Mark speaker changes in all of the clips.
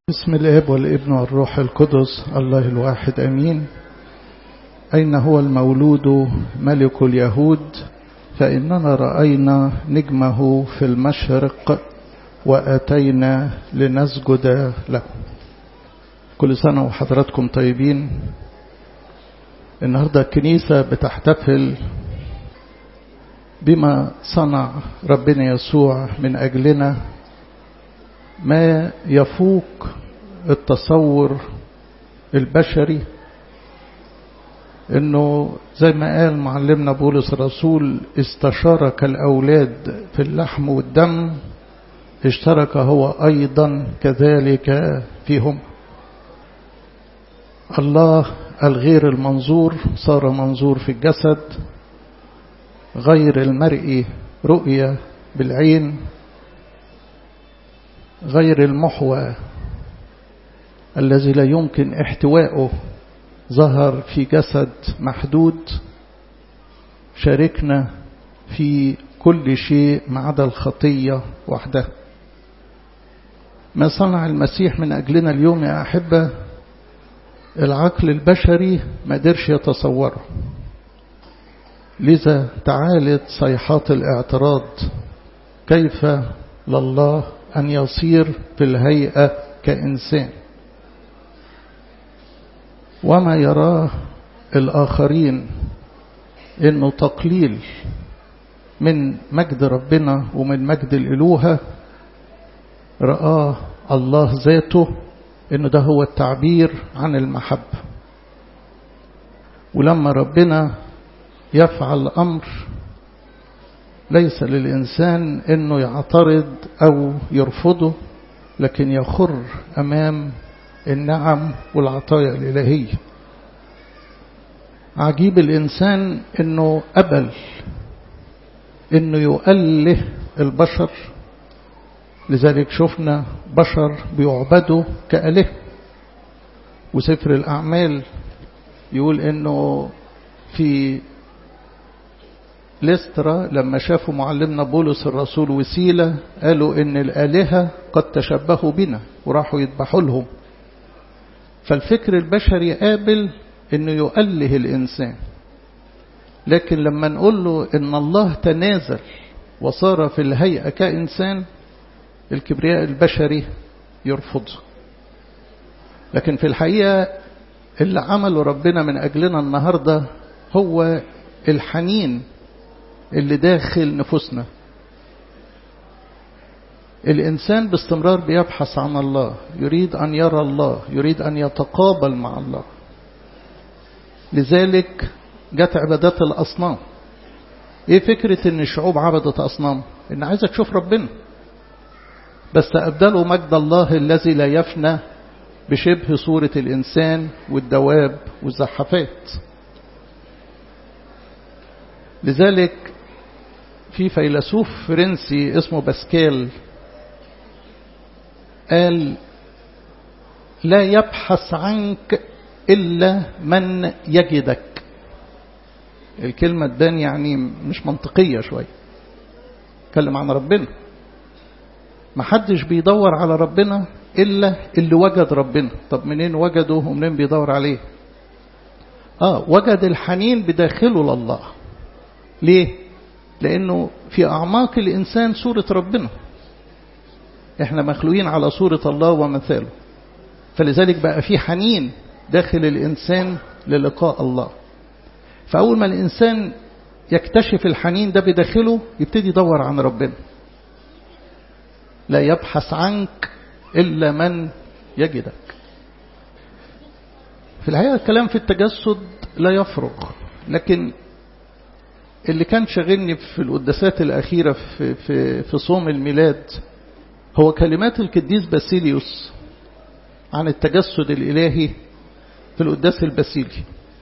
Speaker 1: بسم الاب والابن والروح القدس الله الواحد امين اين هو المولود ملك اليهود فاننا راينا نجمه في المشرق واتينا لنسجد له كل سنه وحضراتكم طيبين النهارده الكنيسه بتحتفل بما صنع ربنا يسوع من اجلنا ما يفوق التصور البشري انه زي ما قال معلمنا بولس الرسول استشارك الاولاد في اللحم والدم اشترك هو ايضا كذلك فيهم الله الغير المنظور صار منظور في الجسد غير المرئي رؤية بالعين غير المحوى الذي لا يمكن احتواءه ظهر في جسد محدود شاركنا في كل شيء ما عدا الخطية وحدها ما صنع المسيح من أجلنا اليوم يا أحبة العقل البشري ما قدرش يتصوره لذا تعالت صيحات الاعتراض كيف لله أن يصير في الهيئة كإنسان وما يراه الآخرين إنه تقليل من مجد ربنا ومن مجد الإلوهة رآه الله ذاته إنه ده هو التعبير عن المحبة ولما ربنا يفعل أمر ليس للإنسان أنه يعترض أو يرفضه لكن يخر أمام النعم والعطايا الإلهية عجيب الإنسان أنه قبل أنه يؤله البشر لذلك شفنا بشر بيعبدوا كأله وسفر الأعمال يقول أنه في لسترا لما شافوا معلمنا بولس الرسول وسيلة قالوا إن الآلهة قد تشبهوا بنا وراحوا يذبحوا لهم فالفكر البشري قابل إنه يؤله الإنسان لكن لما نقول له إن الله تنازل وصار في الهيئة كإنسان الكبرياء البشري يرفضه لكن في الحقيقة اللي عمله ربنا من أجلنا النهاردة هو الحنين اللي داخل نفوسنا الإنسان باستمرار بيبحث عن الله يريد أن يرى الله يريد أن يتقابل مع الله لذلك جت عبادات الأصنام إيه فكرة إن الشعوب عبدت أصنام إن عايزة تشوف ربنا بس أبدلوا مجد الله الذي لا يفنى بشبه صورة الإنسان والدواب والزحفات لذلك في فيلسوف فرنسي اسمه باسكال قال لا يبحث عنك إلا من يجدك الكلمة تبان يعني مش منطقية شوية اتكلم عن ربنا ما حدش بيدور على ربنا إلا اللي وجد ربنا طب منين وجده ومنين بيدور عليه آه وجد الحنين بداخله لله ليه لأنه في أعماق الإنسان صورة ربنا إحنا مخلوقين على صورة الله ومثاله فلذلك بقى في حنين داخل الإنسان للقاء الله فأول ما الإنسان يكتشف الحنين ده بداخله يبتدي يدور عن ربنا لا يبحث عنك إلا من يجدك في الحقيقة الكلام في التجسد لا يفرغ لكن اللي كان شاغلني في القداسات الأخيرة في, في, في صوم الميلاد هو كلمات القديس باسيليوس عن التجسد الإلهي في القداس الباسيلي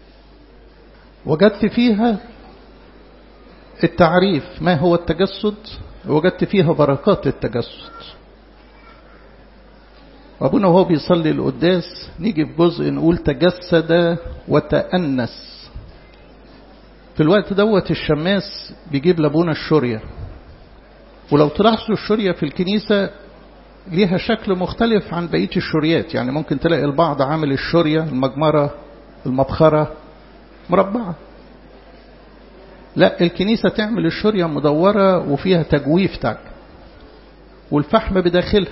Speaker 1: وجدت فيها التعريف ما هو التجسد وجدت فيها بركات التجسد وابونا وهو بيصلي القداس نيجي في جزء نقول تجسد وتأنس في الوقت دوت الشماس بيجيب لابونا الشورية ولو تلاحظوا الشورية في الكنيسة ليها شكل مختلف عن بقية الشريات يعني ممكن تلاقي البعض عامل الشرية المجمرة المبخرة مربعة لا الكنيسة تعمل الشرية مدورة وفيها تجويف تاج والفحم بداخلها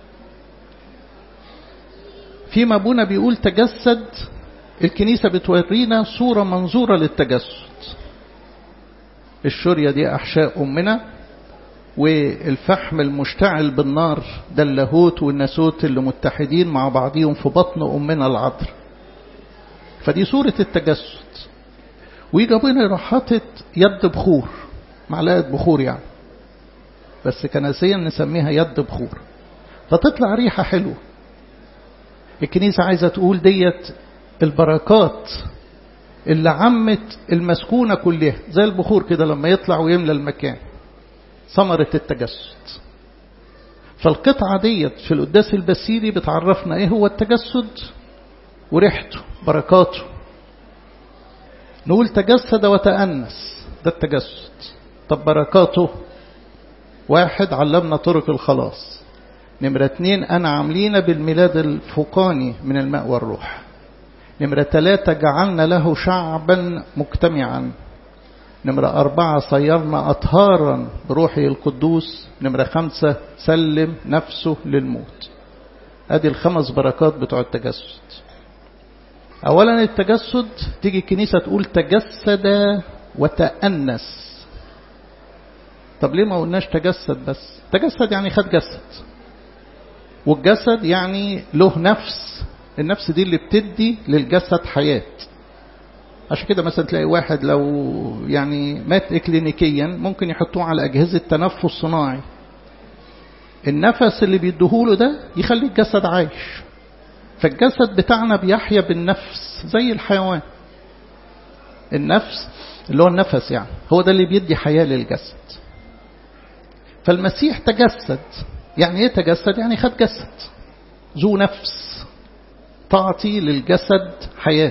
Speaker 1: فيما ابونا بيقول تجسد الكنيسة بتورينا صورة منظورة للتجسد الشرية دي أحشاء أمنا والفحم المشتعل بالنار ده اللاهوت والناسوت اللي متحدين مع بعضهم في بطن أمنا العذر فدي صورة التجسد ويجي ابونا يروح حاطط يد بخور معلقة بخور يعني بس كنسيا نسميها يد بخور فتطلع ريحة حلوة الكنيسة عايزة تقول ديت البركات اللي عمت المسكونة كلها زي البخور كده لما يطلع ويملى المكان ثمرة التجسد فالقطعة ديت في القداس البسيلي بتعرفنا ايه هو التجسد وريحته بركاته نقول تجسد وتأنس ده التجسد طب بركاته واحد علمنا طرق الخلاص نمرة اتنين أنا عاملين بالميلاد الفوقاني من الماء والروح نمرة ثلاثة جعلنا له شعبا مجتمعا نمرة أربعة صيرنا أطهارا بروحه القدوس نمرة خمسة سلم نفسه للموت أدي الخمس بركات بتوع التجسد أولا التجسد تيجي الكنيسة تقول تجسد وتأنس طب ليه ما قلناش تجسد بس تجسد يعني خد جسد والجسد يعني له نفس النفس دي اللي بتدي للجسد حياة عشان كده مثلا تلاقي واحد لو يعني مات اكلينيكيا ممكن يحطوه على أجهزة تنفس صناعي النفس اللي بيديهوله ده يخلي الجسد عايش فالجسد بتاعنا بيحيا بالنفس زي الحيوان النفس اللي هو النفس يعني هو ده اللي بيدي حياة للجسد فالمسيح تجسد يعني ايه تجسد يعني خد جسد ذو نفس تعطي للجسد حياة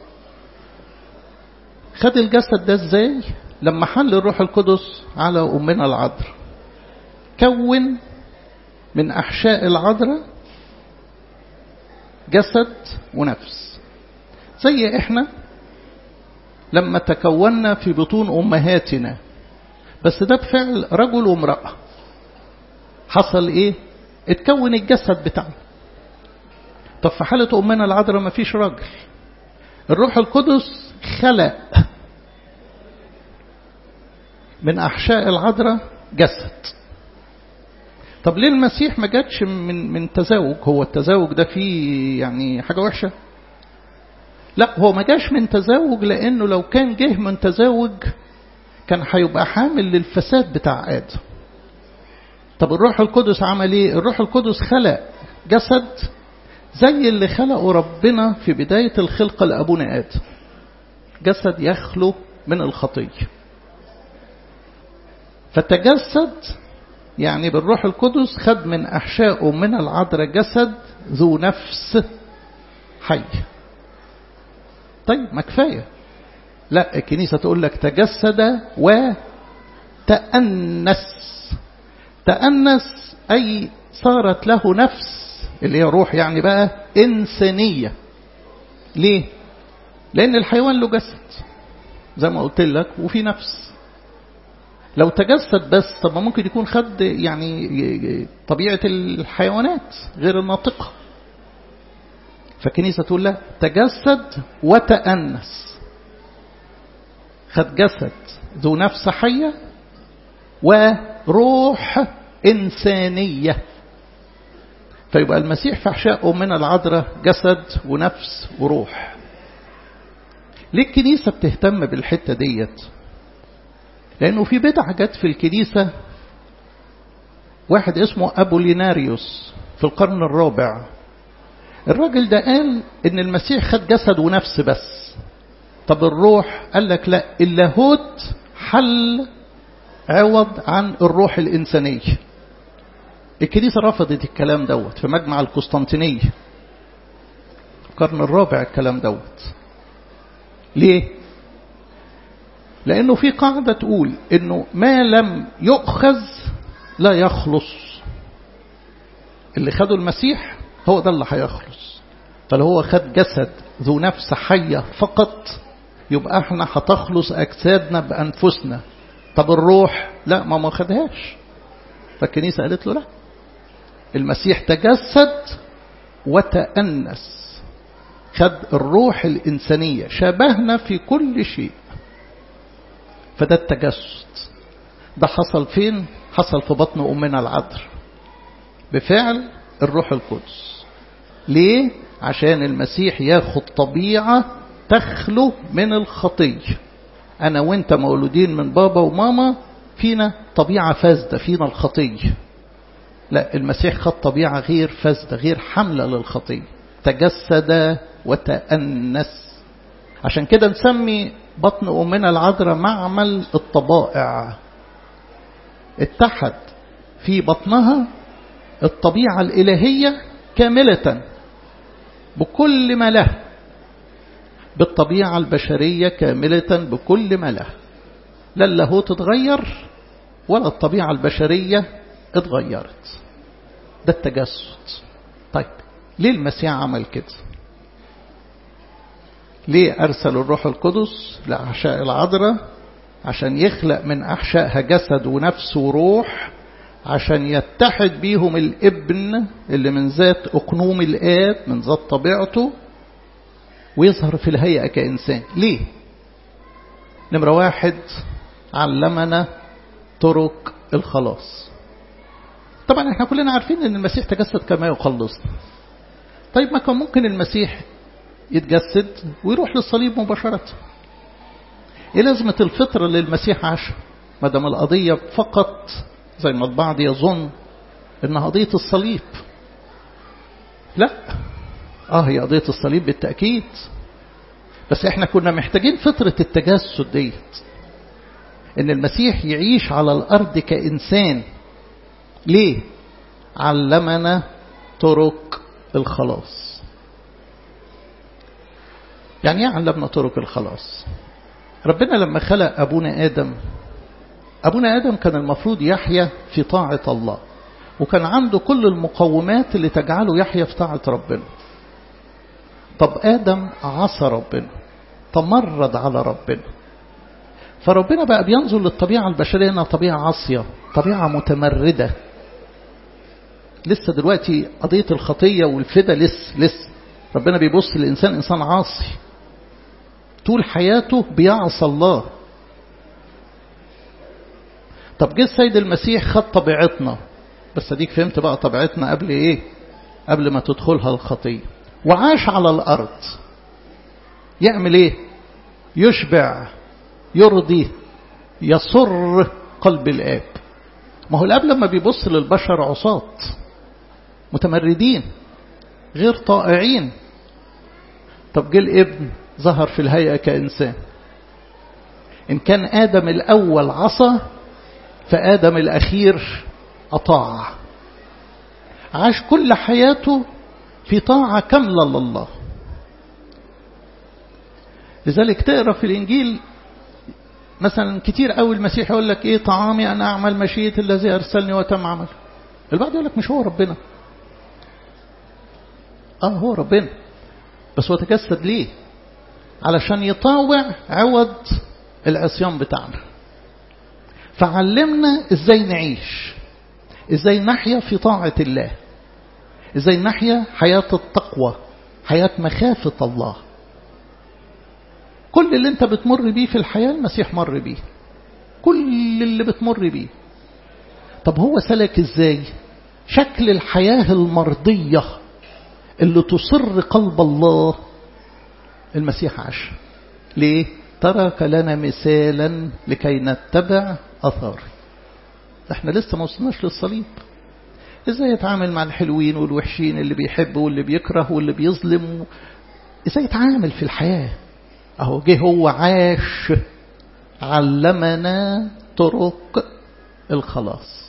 Speaker 1: خد الجسد ده ازاي لما حل الروح القدس على أمنا العذراء كون من أحشاء العذراء جسد ونفس زي احنا لما تكوننا في بطون أمهاتنا بس ده بفعل رجل وامرأة حصل ايه اتكون الجسد بتاعنا طب في حالة أمنا العذراء ما فيش راجل الروح القدس خلق من أحشاء العذراء جسد طب ليه المسيح ما جاتش من من تزاوج هو التزاوج ده فيه يعني حاجة وحشة لا هو ما جاش من تزاوج لأنه لو كان جه من تزاوج كان هيبقى حامل للفساد بتاع آدم طب الروح القدس عمل ايه الروح القدس خلق جسد زي اللي خلقه ربنا في بداية الخلقة لأبونا آدم جسد يخلو من الخطية فتجسد يعني بالروح القدس خد من أحشائه من العذراء جسد ذو نفس حي طيب ما كفاية لا الكنيسة تقول لك تجسد وتأنس تأنس أي صارت له نفس اللي هي روح يعني بقى إنسانية ليه؟ لأن الحيوان له جسد زي ما قلت لك وفي نفس لو تجسد بس طب ما ممكن يكون خد يعني طبيعة الحيوانات غير الناطقة فالكنيسة تقول لا تجسد وتأنس خد جسد ذو نفس حية وروح إنسانية فيبقى المسيح في أحشاء أمنا العذراء جسد ونفس وروح ليه الكنيسة بتهتم بالحتة ديت لأنه في بدع جت في الكنيسة واحد اسمه أبوليناريوس في القرن الرابع الراجل ده قال إن المسيح خد جسد ونفس بس طب الروح قال لك لا اللاهوت حل عوض عن الروح الإنسانية الكنيسة رفضت الكلام دوت في مجمع القسطنطينية القرن الرابع الكلام دوت ليه لأنه في قاعدة تقول إنه ما لم يؤخذ لا يخلص اللي خدوا المسيح هو ده اللي هيخلص فلو هو خد جسد ذو نفس حية فقط يبقى احنا هتخلص أجسادنا بأنفسنا طب الروح لا ما ما خدهاش فالكنيسة قالت له لا المسيح تجسد وتأنس خد الروح الإنسانية شبهنا في كل شيء فده التجسد ده حصل فين حصل في بطن أمنا العذر بفعل الروح القدس ليه عشان المسيح ياخد طبيعة تخلو من الخطية أنا وإنت مولودين من بابا وماما فينا طبيعة فاسدة فينا الخطية لا المسيح خد طبيعة غير فاسدة غير حملة للخطية تجسد وتأنس عشان كده نسمي بطن أمنا العذراء معمل الطبائع اتحد في بطنها الطبيعة الإلهية كاملة بكل ما له بالطبيعة البشرية كاملة بكل ما له لا اللاهوت اتغير ولا الطبيعة البشرية اتغيرت ده التجسد طيب ليه المسيح عمل كده ليه أرسل الروح القدس لأحشاء العذراء عشان يخلق من أحشائها جسد ونفس وروح عشان يتحد بيهم الابن اللي من ذات أقنوم الآب من ذات طبيعته ويظهر في الهيئة كإنسان ليه نمرة واحد علمنا طرق الخلاص طبعا احنا كلنا عارفين ان المسيح تجسد كما يخلصنا طيب ما كان ممكن المسيح يتجسد ويروح للصليب مباشرة ايه لازمة الفطرة اللي المسيح عاش ما دام القضية فقط زي ما البعض يظن انها قضية الصليب لا اه هي قضية الصليب بالتأكيد بس احنا كنا محتاجين فطرة التجسد ديت ان المسيح يعيش على الارض كإنسان ليه علمنا طرق الخلاص يعني ايه علمنا طرق الخلاص ربنا لما خلق أبونا آدم أبونا آدم كان المفروض يحيا في طاعة الله وكان عنده كل المقومات اللي تجعله يحيا في طاعة ربنا طب آدم عصى ربنا تمرد على ربنا فربنا بقى بينظر للطبيعة البشرية انها طبيعة عاصية طبيعة متمردة لسه دلوقتي قضية الخطية والفدا لسه لسه ربنا بيبص للإنسان إنسان عاصي طول حياته بيعصى الله طب جه السيد المسيح خد طبيعتنا بس اديك فهمت بقى طبيعتنا قبل ايه قبل ما تدخلها الخطية وعاش على الأرض يعمل ايه يشبع يرضي يسر قلب الآب ما هو الآب لما بيبص للبشر عصاة متمردين غير طائعين طب جه الابن ظهر في الهيئة كإنسان إن كان آدم الأول عصى فآدم الأخير أطاع عاش كل حياته في طاعة كاملة لله لذلك تقرأ في الإنجيل مثلا كتير قوي المسيح يقول لك ايه طعامي انا اعمل مشيئة الذي ارسلني وتم عمله البعض يقول لك مش هو ربنا اه هو ربنا بس هو تجسد ليه علشان يطاوع عوض العصيان بتاعنا فعلمنا ازاي نعيش ازاي نحيا في طاعة الله ازاي نحيا حياة التقوى حياة مخافة الله كل اللي انت بتمر بيه في الحياة المسيح مر بيه كل اللي بتمر بيه طب هو سلك ازاي شكل الحياة المرضية اللي تصر قلب الله المسيح عاش ليه ترك لنا مثالا لكي نتبع أثاره احنا لسه ما وصلناش للصليب ازاي يتعامل مع الحلوين والوحشين اللي بيحب واللي بيكره واللي بيظلم ازاي يتعامل في الحياة اهو جه هو عاش علمنا طرق الخلاص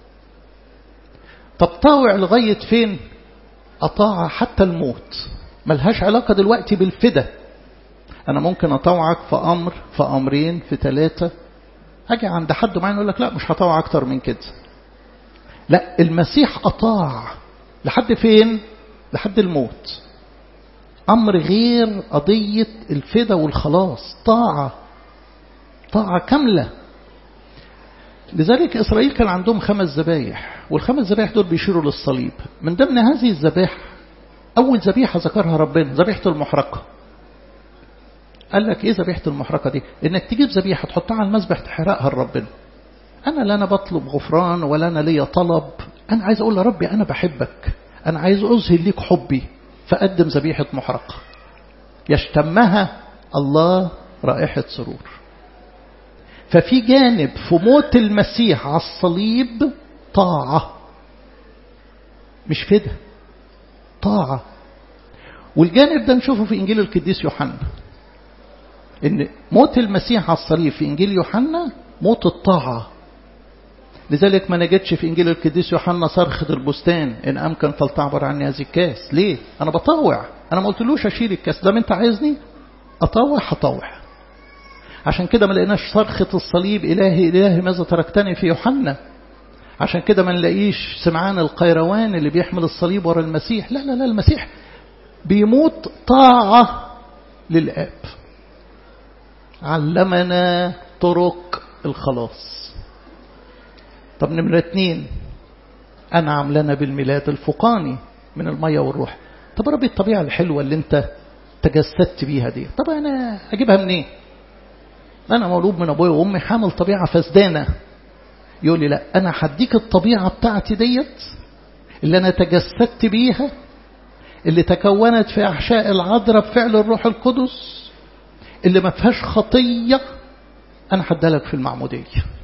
Speaker 1: طب طاوع لغاية فين أطاع حتى الموت ملهاش علاقة دلوقتي بالفدا أنا ممكن أطوعك في أمر في أمرين في ثلاثة أجي عند حد معين يقول لك لا مش هطوع أكتر من كده لا المسيح أطاع لحد فين لحد الموت أمر غير قضية الفدا والخلاص طاعة طاعة كاملة لذلك إسرائيل كان عندهم خمس ذبايح والخمس ذبايح دول بيشيروا للصليب من ضمن هذه الذبائح أول ذبيحة ذكرها ربنا ذبيحة المحرقة قال لك إيه ذبيحة المحرقة دي إنك تجيب ذبيحة تحطها على المذبح تحرقها لربنا أنا لا أنا بطلب غفران ولا أنا ليا طلب أنا عايز أقول لربي أنا بحبك أنا عايز أظهر ليك حبي فقدم ذبيحة محرقة يشتمها الله رائحة سرور ففي جانب في موت المسيح على الصليب طاعة مش فدا طاعة والجانب ده نشوفه في إنجيل القديس يوحنا إن موت المسيح على الصليب في إنجيل يوحنا موت الطاعة لذلك ما نجدش في إنجيل القديس يوحنا صرخة البستان إن أمكن فلتعبر عني هذه الكاس ليه؟ أنا بطوع أنا ما قلتلوش أشيل الكاس ده أنت عايزني أطوع هطوع عشان كده ما لقيناش صرخة الصليب إلهي إلهي ماذا تركتني في يوحنا عشان كده ما نلاقيش سمعان القيروان اللي بيحمل الصليب ورا المسيح لا لا لا المسيح بيموت طاعة للآب علمنا طرق الخلاص طب نمرة اتنين أنعم لنا بالميلاد الفقاني من المية والروح طب ربي الطبيعة الحلوة اللي انت تجسدت بيها دي طب أنا أجيبها منين إيه؟ أنا مولود من أبويا وأمي حامل طبيعة فسدانة يقول لي لا أنا هديك الطبيعة بتاعتي ديت اللي أنا تجسدت بيها اللي تكونت في أحشاء العذراء بفعل الروح القدس اللي ما فيهاش خطية أنا هدالك في المعمودية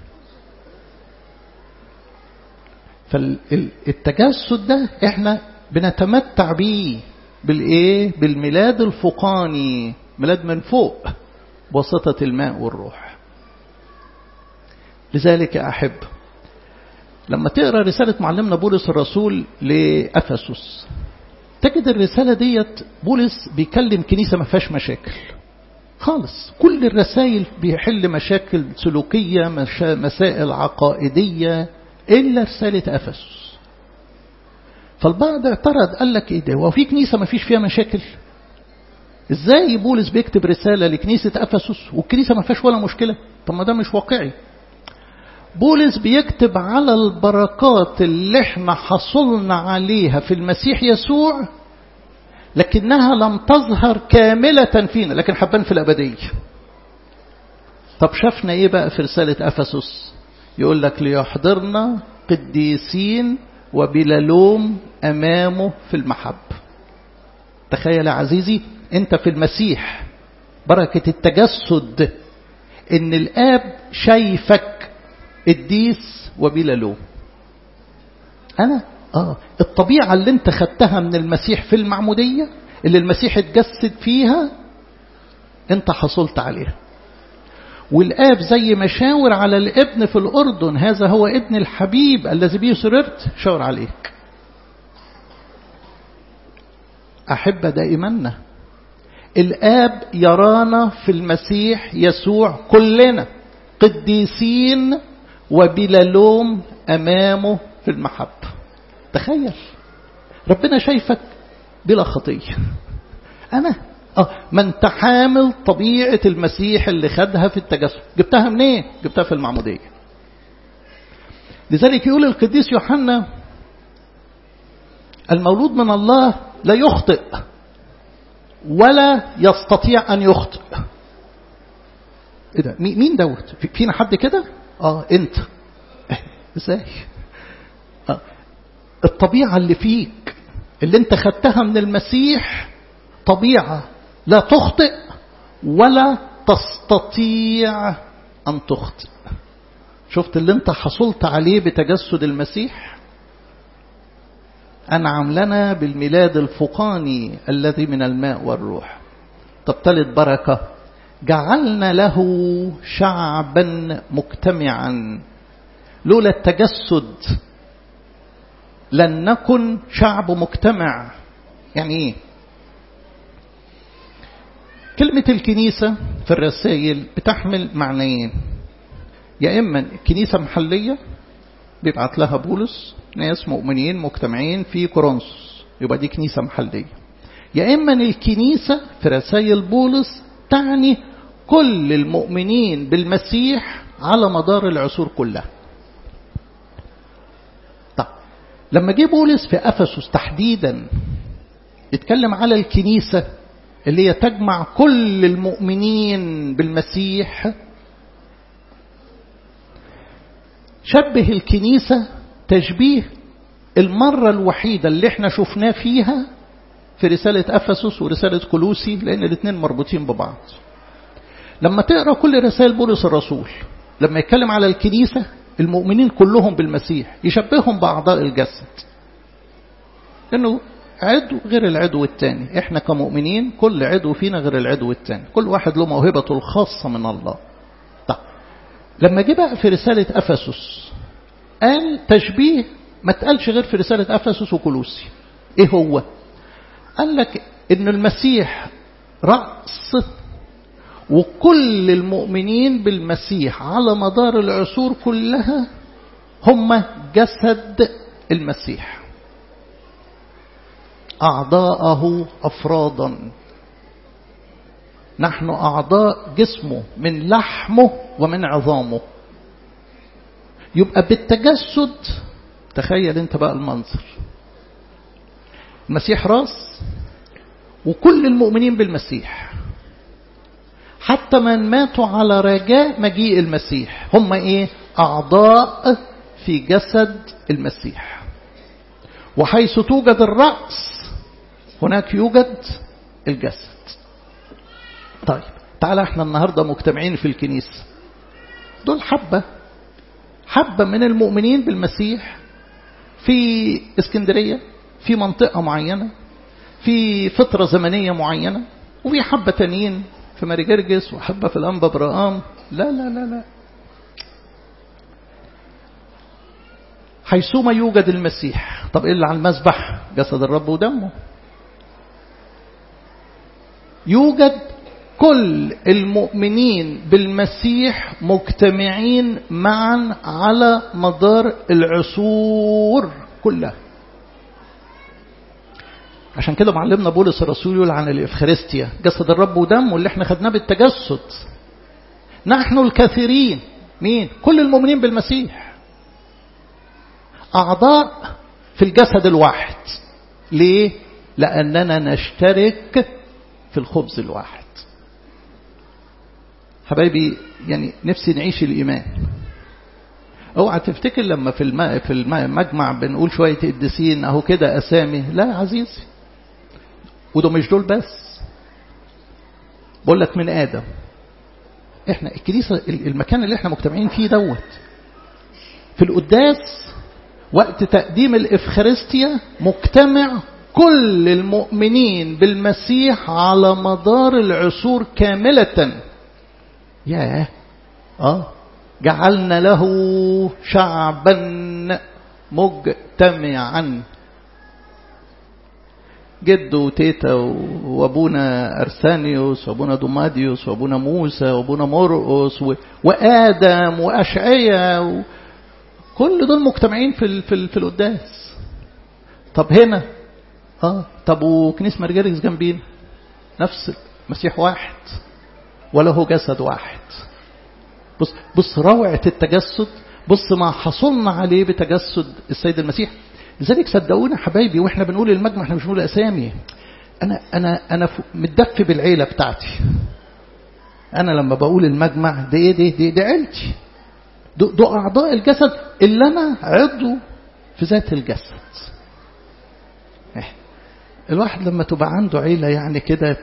Speaker 1: فالتجسد ده احنا بنتمتع بيه بالايه بالميلاد الفوقاني ميلاد من فوق بواسطة الماء والروح لذلك أحب لما تقرأ رسالة معلمنا بولس الرسول لأفسس تجد الرسالة ديت بولس بيكلم كنيسة ما فيهاش مشاكل خالص كل الرسائل بيحل مشاكل سلوكية مشا... مسائل عقائدية إلا رسالة أفسس فالبعض اعترض قال لك ايه ده هو في كنيسة ما فيش فيها مشاكل ازاي بولس بيكتب رسالة لكنيسة أفسس والكنيسة ما فيهاش ولا مشكلة طب ما ده مش واقعي بولس بيكتب على البركات اللي احنا حصلنا عليها في المسيح يسوع لكنها لم تظهر كاملة فينا لكن حبان في الأبدية طب شفنا ايه بقى في رسالة أفسس يقول لك ليحضرنا قديسين وبلا لوم أمامه في المحب تخيل يا عزيزي انت في المسيح بركة التجسد ان الآب شايفك قديس وبلا لوم أنا آه الطبيعة اللي انت خدتها من المسيح في المعمودية اللي المسيح اتجسد فيها انت حصلت عليها والآب زي ما شاور على الابن في الأردن هذا هو ابن الحبيب الذي به سررت شاور عليك أحب دائما الآب يرانا في المسيح يسوع كلنا قديسين وبلا لوم أمامه في المحبة تخيل ربنا شايفك بلا خطية أنا آه ما انت حامل طبيعة المسيح اللي خدها في التجسد جبتها منين ايه؟ جبتها في المعمودية لذلك يقول القديس يوحنا المولود من الله لا يخطئ ولا يستطيع أن يخطئ ايه ده مين دوت فينا حد كده اه انت ازاي آه. الطبيعة اللي فيك اللي انت خدتها من المسيح طبيعة لا تخطئ ولا تستطيع أن تخطئ شفت اللي انت حصلت عليه بتجسد المسيح أنعم لنا بالميلاد الفقاني الذي من الماء والروح طب تالت بركة جعلنا له شعبا مجتمعا لولا التجسد لن نكن شعب مجتمع يعني ايه كلمة الكنيسة في الرسائل بتحمل معنيين يا إما كنيسة محلية بيبعت لها بولس ناس مؤمنين مجتمعين في كورنثوس يبقى دي كنيسة محلية يا إما الكنيسة في رسائل بولس تعني كل المؤمنين بالمسيح على مدار العصور كلها طب لما جه بولس في أفسس تحديدا اتكلم على الكنيسة اللي هي تجمع كل المؤمنين بالمسيح شبه الكنيسة تشبيه المرة الوحيدة اللي احنا شفناه فيها في رسالة أفسس ورسالة كلوسي لأن الاثنين مربوطين ببعض لما تقرأ كل رسائل بولس الرسول لما يتكلم على الكنيسة المؤمنين كلهم بالمسيح يشبههم بأعضاء الجسد لأنه عدو غير العدو الثاني احنا كمؤمنين كل عدو فينا غير العدو الثاني كل واحد له موهبته الخاصة من الله طيب لما جه بقى في رسالة أفسس قال تشبيه ما تقالش غير في رسالة أفسس وكلوسي ايه هو قال لك ان المسيح رأس وكل المؤمنين بالمسيح على مدار العصور كلها هم جسد المسيح أعضاءه أفرادا نحن أعضاء جسمه من لحمه ومن عظامه يبقى بالتجسد تخيل انت بقى المنظر المسيح راس وكل المؤمنين بالمسيح حتى من ماتوا على رجاء مجيء المسيح هم ايه اعضاء في جسد المسيح وحيث توجد الرأس هناك يوجد الجسد طيب تعالى احنا النهاردة مجتمعين في الكنيسة دول حبة حبة من المؤمنين بالمسيح في اسكندرية في منطقة معينة في فترة زمنية معينة وفي حبة تانيين في ماري جرجس وحبة في الأنبا برقام لا لا لا لا حيثما يوجد المسيح طب إيه اللي على المسبح جسد الرب ودمه يوجد كل المؤمنين بالمسيح مجتمعين معا على مدار العصور كلها عشان كده معلمنا بولس الرسول يقول عن الإفخارستيا جسد الرب ودمه اللي احنا خدناه بالتجسد نحن الكثيرين مين كل المؤمنين بالمسيح أعضاء في الجسد الواحد ليه لأننا نشترك في الخبز الواحد حبايبي يعني نفسي نعيش الإيمان اوعى تفتكر لما في الماء في المجمع بنقول شوية قديسين اهو كده اسامي لا يا عزيزي وده مش دول بس بقول لك من ادم احنا الكنيسة المكان اللي احنا مجتمعين فيه دوت في القداس وقت تقديم الإفخارستيا مجتمع كل المؤمنين بالمسيح على مدار العصور كاملة ياه اه جعلنا له شعبا مجتمعا جده وتيتا وابونا ارسانيوس وابونا دوماديوس وابونا موسى وابونا مرقس وادم واشعيا و... كل دول مجتمعين في في, في القداس طب هنا اه طب وكنيسه مرجريس جنبين نفس مسيح واحد وله جسد واحد بص بص روعة التجسد بص ما حصلنا عليه بتجسد السيد المسيح لذلك صدقونا حبايبي واحنا بنقول المجمع احنا مش بنقول اسامي انا انا انا متدفي بالعيله بتاعتي انا لما بقول المجمع دي ايه دي دي, دي عيلتي دو, دو اعضاء الجسد اللي انا عضو في ذات الجسد الواحد لما تبقى عنده عيله يعني كده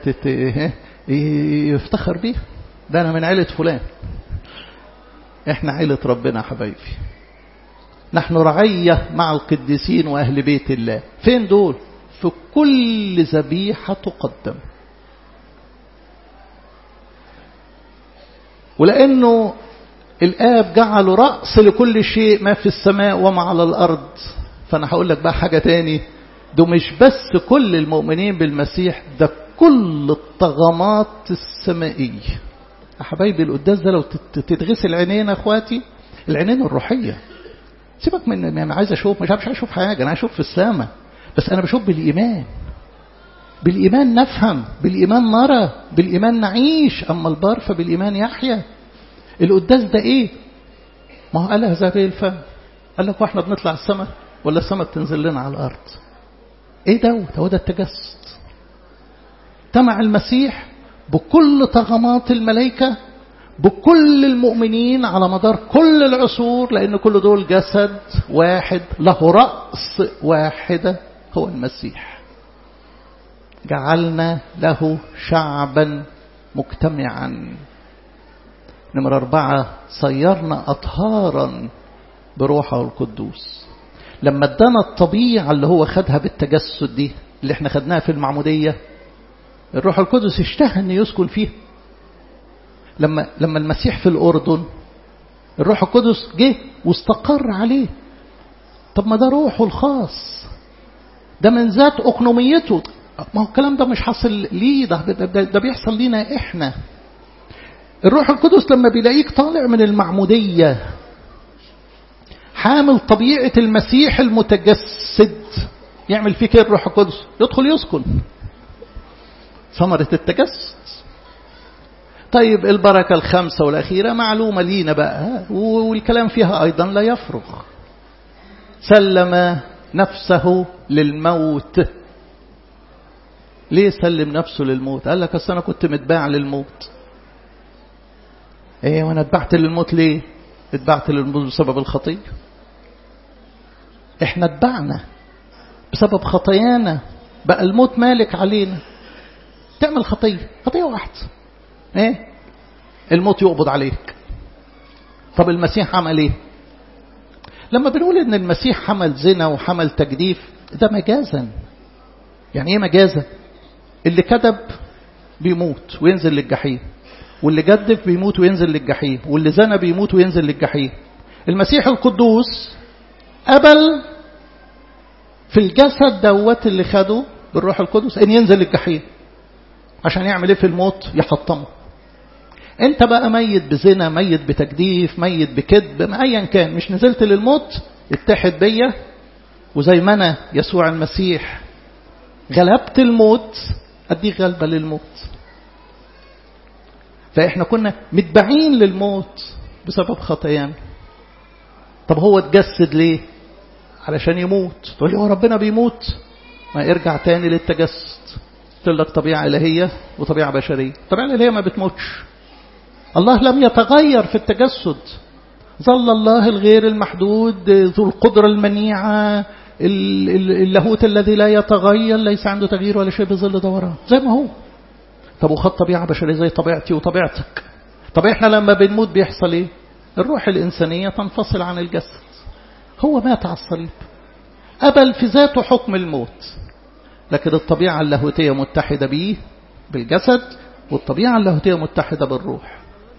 Speaker 1: يفتخر بيها ده انا من عيله فلان احنا عيلة ربنا حبايبي نحن رعية مع القديسين وأهل بيت الله فين دول في كل ذبيحة تقدم ولأنه الآب جعل رأس لكل شيء ما في السماء وما على الأرض فأنا هقول لك بقى حاجة تاني ده مش بس كل المؤمنين بالمسيح ده كل الطغمات السمائية يا حبايبي القداس ده لو تتغسل عينين اخواتي العينين الروحية سيبك من يعني عايز اشوف مش عايز اشوف حاجه انا اشوف في السماء بس انا بشوف بالايمان بالايمان نفهم بالايمان نرى بالايمان نعيش اما البار فبالايمان يحيا القداس ده ايه ما هو قالها زي الفم قال لك واحنا بنطلع السماء ولا السماء بتنزل لنا على الارض ايه دوت هو ده التجسد تمع المسيح بكل طغمات الملائكة بكل المؤمنين على مدار كل العصور لأن كل دول جسد واحد له رأس واحدة هو المسيح جعلنا له شعبا مجتمعا نمرة أربعة صيرنا أطهارا بروحه القدوس لما ادانا الطبيعة اللي هو خدها بالتجسد دي اللي احنا خدناها في المعمودية الروح القدس اشتهى ان يسكن فيها لما لما المسيح في الأردن الروح القدس جه واستقر عليه طب ما ده روحه الخاص ده من ذات أقنوميته ما هو الكلام ده مش حاصل ليه ده, ده, ده بيحصل لينا احنا الروح القدس لما بيلاقيك طالع من المعمودية حامل طبيعة المسيح المتجسد يعمل فيك ايه الروح القدس يدخل يسكن ثمرة التجسد طيب البركة الخامسة والأخيرة معلومة لينا بقى والكلام فيها أيضا لا يفرغ سلم نفسه للموت ليه سلم نفسه للموت قال لك أصل أنا كنت متباع للموت ايه وانا اتبعت للموت ليه اتبعت للموت بسبب الخطية احنا اتبعنا بسبب خطايانا بقى الموت مالك علينا تعمل خطية خطية واحدة ايه الموت يقبض عليك طب المسيح عمل ايه لما بنقول ان المسيح حمل زنا وحمل تجديف ده مجازا يعني ايه مجازا اللي كذب بيموت وينزل للجحيم واللي جدف بيموت وينزل للجحيم واللي زنى بيموت وينزل للجحيم المسيح القدوس قبل في الجسد دوت اللي خده بالروح القدس ان ينزل للجحيم عشان يعمل ايه في الموت يحطمه انت بقى ميت بزنا ميت بتجديف ميت بكذب ايا كان مش نزلت للموت اتحد بيا وزي ما انا يسوع المسيح غلبت الموت اديك غلبة للموت فاحنا كنا متبعين للموت بسبب خطايانا طب هو اتجسد ليه علشان يموت تقول لي هو ربنا بيموت ما ارجع تاني للتجسد قلت لك طبيعة إلهية وطبيعة بشرية الطبيعة الإلهية ما بتموتش الله لم يتغير في التجسد ظل الله الغير المحدود ذو القدرة المنيعة اللاهوت الذي لا يتغير ليس عنده تغيير ولا شيء بظل دوران زي ما هو طب وخد طبيعة بشرية زي طبيعتي وطبيعتك طب احنا لما بنموت بيحصل ايه الروح الإنسانية تنفصل عن الجسد هو مات على الصليب قبل في ذاته حكم الموت لكن الطبيعة اللاهوتية متحدة به بالجسد والطبيعة اللاهوتية متحدة بالروح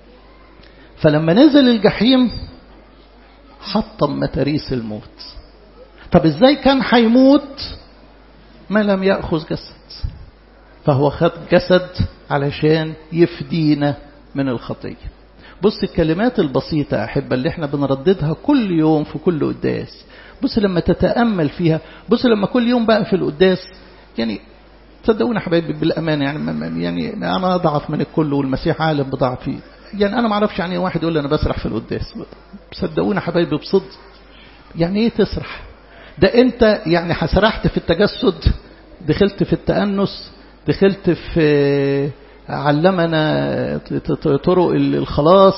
Speaker 1: فلما نزل الجحيم حطم متاريس الموت طب ازاي كان هيموت ما لم يأخذ جسد فهو خد جسد علشان يفدينا من الخطية بص الكلمات البسيطة أحب اللي احنا بنرددها كل يوم في كل قداس بص لما تتأمل فيها بص لما كل يوم بقى في القداس يعني صدقونا حبايبي بالأمانة يعني يعني أنا أضعف من الكل والمسيح عالم بضعفي يعني أنا ما أعرفش يعني واحد يقول لي أنا بسرح في القداس صدقونا حبايبي بصدق يعني إيه تسرح ده أنت يعني سرحت في التجسد دخلت في التأنس دخلت في علمنا طرق الخلاص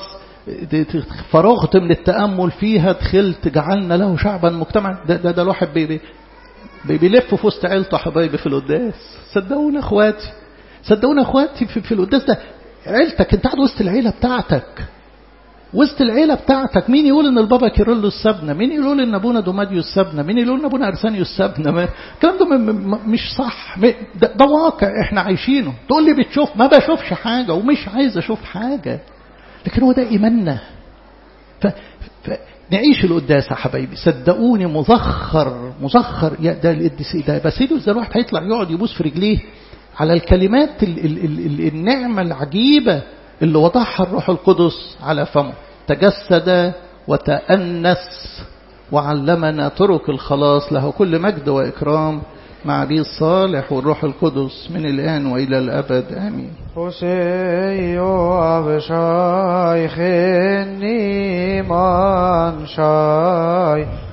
Speaker 1: فرغت من التأمل فيها دخلت جعلنا له شعبا مجتمعا ده, ده, ده الواحد بي بي بيلف في وسط عيلته حبايبي في القداس صدقونا اخواتي صدقونا اخواتي في, في القداس ده عيلتك انت قاعد وسط العيله بتاعتك وسط العيلة بتاعتك مين يقول ان البابا كيرلو السبنة مين يقول ان ابونا دوماديو السبنة مين يقول ان ابونا ارسانيو السبنة الكلام ده مش صح ده, ده واقع احنا عايشينه تقول لي بتشوف ما بشوفش حاجة ومش عايز اشوف حاجة لكن هو ده ايماننا ف... ف... نعيش القداس يا حبايبي صدقوني مزخر مزخر يا ده القديس ده بس ده الواحد هيطلع يقعد يبوس في رجليه على الكلمات ال... ال... ال... النعمة العجيبة اللي وضعها الروح القدس على فمه تجسد وتأنس وعلمنا طرق الخلاص له كل مجد وإكرام مع أبي الصالح والروح القدس من الآن وإلى الأبد آمين
Speaker 2: Hoseo avshai cheni man shai